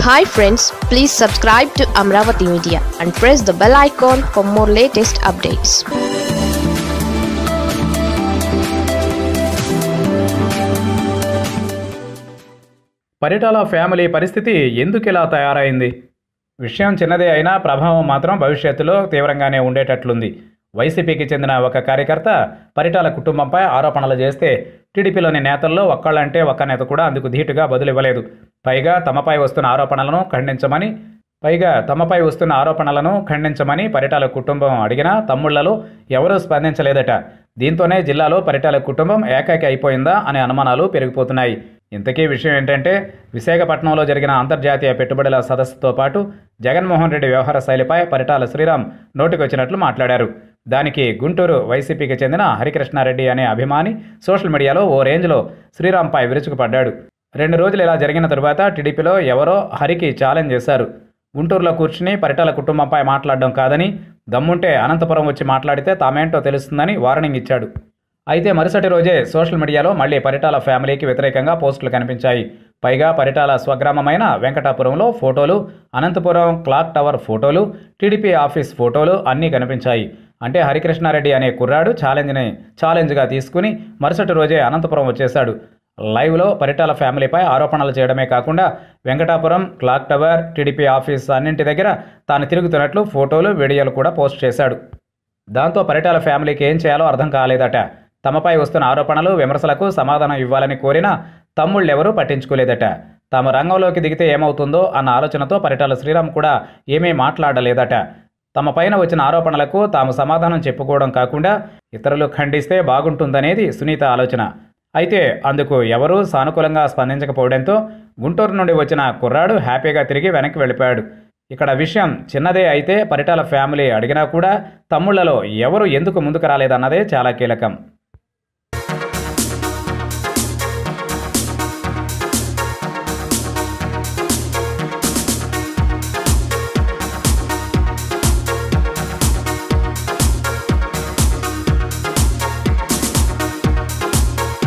hi friends please subscribe to Amaravati media and press the bell icon for more latest updates Paritala family పరిస్థితి ఎందుకు ఇలా తయారైంది విషయం చిన్నదే అయినా ప్రభావం మాత్రం భవిష్యత్తులో తీవ్రంగానే ఉండేటట్లుంది వైసీపీకి చెందిన ఒక కార్యకర్త పరిటాల కుటుంబంపై ఆరోపణలు చేస్తే టీడీపీలోని నేతల్లో ఒక్కళ్ళంటే ఒక్క నేత కూడా అందుకు ధీటుగా బదులివ్వలేదు పైగా తమపై వస్తున్న ఆరోపణలను ఖండించమని పైగా తమపై వస్తున్న ఆరోపణలను ఖండించమని పరిటాల కుటుంబం అడిగినా తమ్ముళ్లలో ఎవరూ స్పందించలేదట దీంతోనే జిల్లాలో పరిటాల కుటుంబం ఏకాకి అయిపోయిందా అనే అనుమానాలు పెరిగిపోతున్నాయి ఇంతకీ విషయం ఏంటంటే విశాఖపట్నంలో జరిగిన అంతర్జాతీయ పెట్టుబడుల సదస్సుతో పాటు జగన్మోహన్ రెడ్డి వ్యవహార శైలిపై పరిటాల శ్రీరామ్ నోటికొచ్చినట్లు మాట్లాడారు దానికి గుంటూరు వైసీపీకి చెందిన హరికృష్ణారెడ్డి అనే అభిమాని సోషల్ మీడియాలో ఓ రేంజ్లో శ్రీరామ్పై విరుచుకుపడ్డాడు రెండు రోజులు ఇలా జరిగిన తరువాత టీడీపీలో ఎవరో హరికి ఛాలెంజ్ చేశారు గుంటూరులో కూర్చుని పరిటాల కుటుంబంపై మాట్లాడడం కాదని దమ్ముంటే అనంతపురం వచ్చి మాట్లాడితే తామేంటో తెలుస్తుందని వార్నింగ్ ఇచ్చాడు అయితే మరుసటి రోజే సోషల్ మీడియాలో మళ్ళీ పరిటాల ఫ్యామిలీకి వ్యతిరేకంగా పోస్టులు కనిపించాయి పైగా పరిటాల స్వగ్రామమైన వెంకటాపురంలో ఫోటోలు అనంతపురం క్లాక్ టవర్ ఫోటోలు టీడీపీ ఆఫీస్ ఫోటోలు అన్నీ కనిపించాయి అంటే హరికృష్ణారెడ్డి అనే కుర్రాడు ఛాలెంజ్ని ఛాలెంజ్గా తీసుకుని మరుసటి రోజే అనంతపురం వచ్చేశాడు లైవ్లో పరిటాల ఫ్యామిలీపై ఆరోపణలు చేయడమే కాకుండా Venkatapuram clock tower TDP office అన్నింటి దగ్గర తాను తిరుగుతున్నట్లు ఫోటోలు వీడియోలు కూడా పోస్ట్ చేశాడు దాంతో పరిటాల ఫ్యామిలీకి ఏం చేయాలో అర్థం కాలేదట తమపై వస్తున్న ఆరోపణలు విమర్శలకు సమాధానం ఇవ్వాలని కోరినా తమ్ముళ్ళెవరూ పట్టించుకోలేదట తాము రంగంలోకి దిగితే ఏమవుతుందో అన్న ఆలోచనతో పరిటాల శ్రీరామ్ కూడా ఏమీ మాట్లాడలేదట తమ పైన వచ్చిన ఆరోపణలకు తాము సమాధానం చెప్పుకోవడం కాకుండా ఇతరులు ఖండిస్తే బాగుంటుందనేది సునీత ఆలోచన అయితే అందుకు ఎవరూ సానుకూలంగా స్పందించకపోవడంతో గుంటూరు నుండి వచ్చిన కుర్రాడు హ్యాపీగా తిరిగి వెనక్కి వెళ్ళిపోయాడు ఇక్కడ విషయం చిన్నదే అయితే పరిటాల ఫ్యామిలీ అడిగినా కూడా తమ్ముళ్లలో ఎవరు ఎందుకు ముందుకు రాలేదన్నదే చాలా కీలకం